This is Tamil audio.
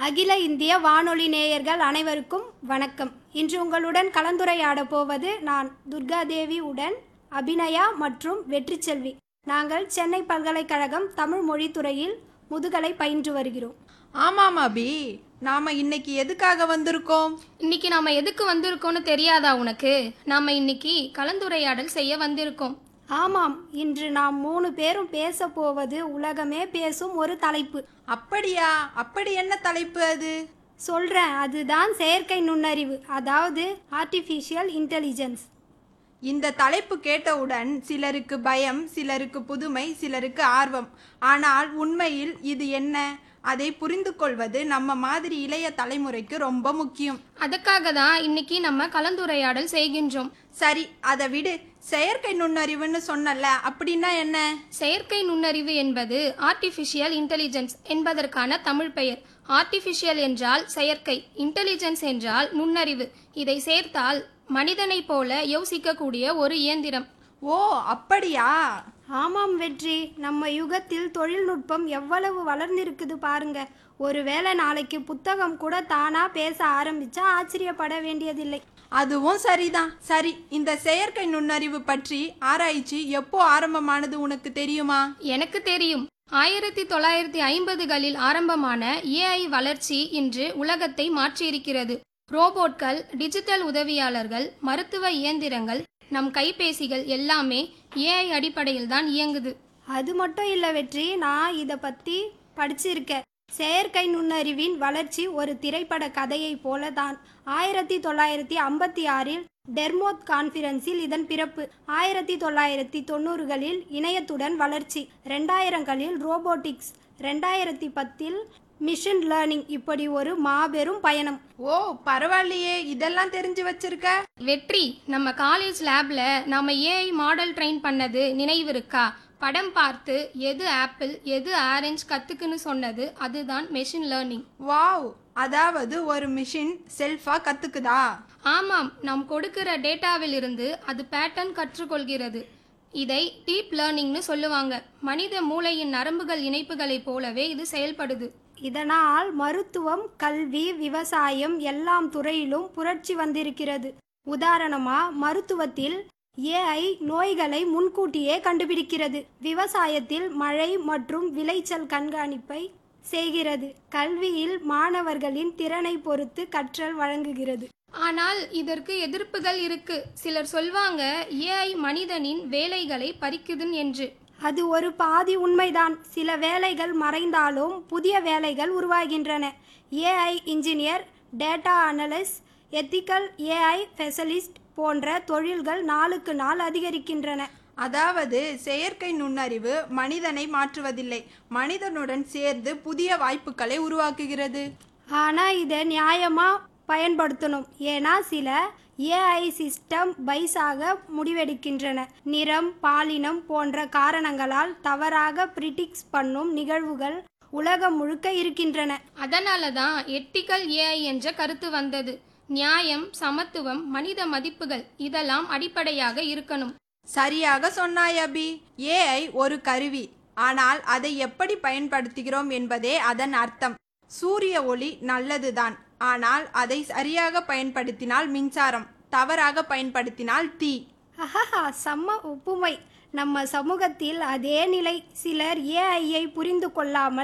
அகில இந்திய வானொலி நேயர்கள் அனைவருக்கும் வணக்கம் இன்று உங்களுடன் கலந்துரையாட போவது நான் துர்காதேவி உடன் அபிநயா மற்றும் வெற்றிச்செல்வி நாங்கள் சென்னை பல்கலைக்கழகம் தமிழ் மொழித்துறையில் முதுகலை பயின்று வருகிறோம் ஆமாம் அபி நாம இன்னைக்கு எதுக்காக வந்திருக்கோம் இன்னைக்கு நாம எதுக்கு வந்திருக்கோம்னு தெரியாதா உனக்கு நாம இன்னைக்கு கலந்துரையாடல் செய்ய வந்திருக்கோம் ஆமாம் இன்று நாம் மூணு பேரும் பேச போவது உலகமே பேசும் ஒரு தலைப்பு அப்படியா அப்படி என்ன தலைப்பு அது சொல்றேன் அதுதான் செயற்கை நுண்ணறிவு அதாவது ஆர்டிஃபிஷியல் இன்டெலிஜென்ஸ் இந்த தலைப்பு கேட்டவுடன் சிலருக்கு பயம் சிலருக்கு புதுமை சிலருக்கு ஆர்வம் ஆனால் உண்மையில் இது என்ன அதை புரிந்து கொள்வது நம்ம மாதிரி இளைய தலைமுறைக்கு ரொம்ப முக்கியம் அதுக்காக தான் இன்னைக்கு நம்ம கலந்துரையாடல் செய்கின்றோம் சரி அதை விடு செயற்கை நுண்ணறிவுன்னு சொன்னல அப்படின்னா என்ன செயற்கை நுண்ணறிவு என்பது ஆர்டிஃபிஷியல் இன்டெலிஜென்ஸ் என்பதற்கான தமிழ் பெயர் ஆர்டிஃபிஷியல் என்றால் செயற்கை இன்டெலிஜென்ஸ் என்றால் நுண்ணறிவு இதை சேர்த்தால் மனிதனைப் போல யோசிக்கக்கூடிய ஒரு இயந்திரம் ஓ அப்படியா ஆமாம் வெற்றி நம்ம யுகத்தில் தொழில்நுட்பம் எவ்வளவு வளர்ந்திருக்குது பாருங்க ஒருவேளை நாளைக்கு புத்தகம் கூட தானா பேச ஆரம்பிச்சா ஆச்சரியப்பட வேண்டியதில்லை அதுவும் சரிதான் சரி இந்த செயற்கை நுண்ணறிவு பற்றி ஆராய்ச்சி எப்போ ஆரம்பமானது உனக்கு தெரியுமா எனக்கு தெரியும் ஆயிரத்தி தொள்ளாயிரத்தி ஐம்பதுகளில் ஆரம்பமான ஏஐ வளர்ச்சி இன்று உலகத்தை மாற்றியிருக்கிறது ரோபோட்கள் டிஜிட்டல் உதவியாளர்கள் மருத்துவ இயந்திரங்கள் நம் கைபேசிகள் எல்லாமே ஏஐ அடிப்படையில் தான் இயங்குது அது மட்டும் இல்லை வெற்றி நான் இதை பற்றி படிச்சிருக்கேன் செயற்கை நுண்ணறிவின் வளர்ச்சி ஒரு திரைப்பட கதையைப் போல தான் ஆயிரத்தி தொள்ளாயிரத்தி ஐம்பத்தி ஆறில் டெர்மோத் கான்ஃபரன்ஸில் இதன் பிறப்பு ஆயிரத்தி தொள்ளாயிரத்தி தொண்ணூறுகளில் இணையத்துடன் வளர்ச்சி ரெண்டாயிரங்களில் ரோபோட்டிக்ஸ் ரெண்டாயிரத்தி பத்தில் மிஷின் லேர்னிங் இப்படி ஒரு மாபெரும் பயணம் ஓ பரவாயில்லையே இதெல்லாம் தெரிஞ்சு வச்சிருக்க வெற்றி நம்ம காலேஜ் லேப்ல நாம ஏஐ மாடல் ட்ரெயின் பண்ணது நினைவு இருக்கா படம் பார்த்து எது ஆப்பிள் எது ஆரஞ்சு கத்துக்குன்னு சொன்னது அதுதான் மெஷின் லேர்னிங் வாவ் அதாவது ஒரு மிஷின் செல்ஃபா கத்துக்குதா ஆமாம் நாம் கொடுக்கிற டேட்டாவில் இருந்து அது பேட்டர்ன் கற்றுக்கொள்கிறது இதை டீப் லேர்னிங்னு சொல்லுவாங்க மனித மூளையின் நரம்புகள் இணைப்புகளைப் போலவே இது செயல்படுது இதனால் மருத்துவம் கல்வி விவசாயம் எல்லாம் துறையிலும் புரட்சி வந்திருக்கிறது உதாரணமா மருத்துவத்தில் ஏஐ நோய்களை முன்கூட்டியே கண்டுபிடிக்கிறது விவசாயத்தில் மழை மற்றும் விளைச்சல் கண்காணிப்பை செய்கிறது கல்வியில் மாணவர்களின் திறனை பொறுத்து கற்றல் வழங்குகிறது ஆனால் இதற்கு எதிர்ப்புகள் இருக்கு சிலர் சொல்வாங்க ஏஐ மனிதனின் வேலைகளை பறிக்குதுன்னு என்று அது ஒரு பாதி உண்மைதான் சில வேலைகள் மறைந்தாலும் புதிய வேலைகள் உருவாகின்றன AI engineer data analyst ethical AI specialist போன்ற தொழில்கள் நாளுக்கு நாள் அதிகரிக்கின்றன அதாவது செயற்கை நுண்ணறிவு மனிதனை மாற்றுவதில்லை மனிதனுடன் சேர்ந்து புதிய வாய்ப்புகளை உருவாக்குகிறது ஆனால் இதை நியாயமாக பயன்படுத்தணும் ஏன்னா சில ஏஐ சிஸ்டம் பைஸாக முடிவெடுக்கின்றன நிறம் பாலினம் போன்ற காரணங்களால் தவறாக பிரிடிக்ஸ் பண்ணும் நிகழ்வுகள் உலகம் முழுக்க இருக்கின்றன அதனால தான் எத்திக்கல் ஏஐ என்ற கருத்து வந்தது நியாயம் சமத்துவம் மனித மதிப்புகள் இதெல்லாம் அடிப்படையாக இருக்கணும் சரியாக சொன்னாய் அபி ஏஐ ஒரு கருவி ஆனால் அதை எப்படி பயன்படுத்துகிறோம் என்பதே அதன் அர்த்தம் சூரிய ஒளி நல்லதுதான் ஆனால் அதை சரியாக பயன்படுத்தினால் மின்சாரம் தவறாக பயன்படுத்தினால் தீ அஹஹா செம்ம ஒப்புமை நம்ம சமூகத்தில் அதே நிலை சிலர் ஏஐயை புரிந்து கொள்ளாமல்